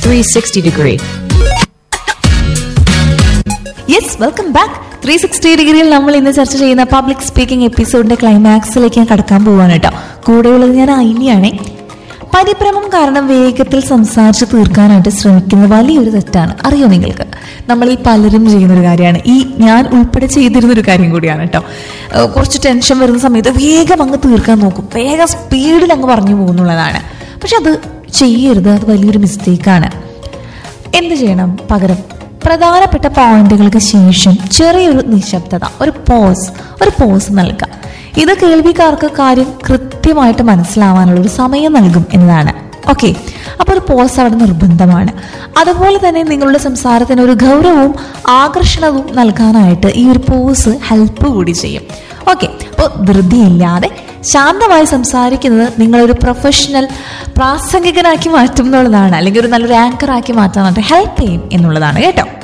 360 degree. Yes welcome back three sixty ഡിഗ്രിയിൽ നമ്മൾ ഇന്ന് ചർച്ച ചെയ്യുന്ന പബ്ലിക് സ്പീക്കിംഗ് എപ്പിസോഡിന്റെ ക്ലൈമാക്സിലേക്ക് ഞാൻ കടക്കാൻ പോവാണ് കേട്ടോ കൂടെയുള്ളത് ഞാൻ ഐനിയാണേ പരിഭ്രമം കാരണം വേഗത്തിൽ സംസാരിച്ച് തീർക്കാനായിട്ട് ശ്രമിക്കുന്ന വലിയൊരു തെറ്റാണ് അറിയോ നിങ്ങൾക്ക് നമ്മളിൽ പലരും ചെയ്യുന്ന ഒരു കാര്യമാണ് ഈ ഞാൻ ഉൾപ്പെടെ ചെയ്തിരുന്ന ഒരു കാര്യം കൂടിയാണ് കേട്ടോ ഏഹ് കുറച്ച് ടെൻഷൻ വരുന്ന സമയത്ത് വേഗം അങ്ങ് തീർക്കാൻ നോക്കും വേഗം സ്പീഡിൽ അങ്ങ് പറഞ്ഞു പോകുന്നുള്ളതാണ് പക്ഷെ അത് ചെയ്യരുത് അത് വലിയൊരു മിസ്റ്റേക്കാണ് എന്ത് ചെയ്യണം പകരം പ്രധാനപ്പെട്ട പോയിന്റുകൾക്ക് ശേഷം ചെറിയൊരു നിശബ്ദത ഒരു പോസ് ഒരു പോസ് നൽകുക ഇത് കേൾവിക്കാർക്ക് കാര്യം കൃത്യമായിട്ട് മനസ്സിലാവാനുള്ള ഒരു സമയം നൽകും എന്നതാണ് ഓക്കെ അപ്പോൾ ഒരു പോസ് അവിടെ നിർബന്ധമാണ് അതുപോലെ തന്നെ നിങ്ങളുടെ സംസാരത്തിന് ഒരു ഗൗരവവും ആകർഷണവും നൽകാനായിട്ട് ഈ ഒരു പോസ് ഹെൽപ്പ് കൂടി ചെയ്യും ഓക്കെ അപ്പോൾ ധൃതിയില്ലാതെ ശാന്തമായി സംസാരിക്കുന്നത് നിങ്ങളൊരു പ്രൊഫഷണൽ പ്രാസംഗികനാക്കി മാറ്റും എന്നുള്ളതാണ് അല്ലെങ്കിൽ ഒരു നല്ലൊരു ആങ്കർ ആക്കി മാറ്റാനായിട്ട് ഹെൽപ്പ് ചെയ്യും എന്നുള്ളതാണ് കേട്ടോ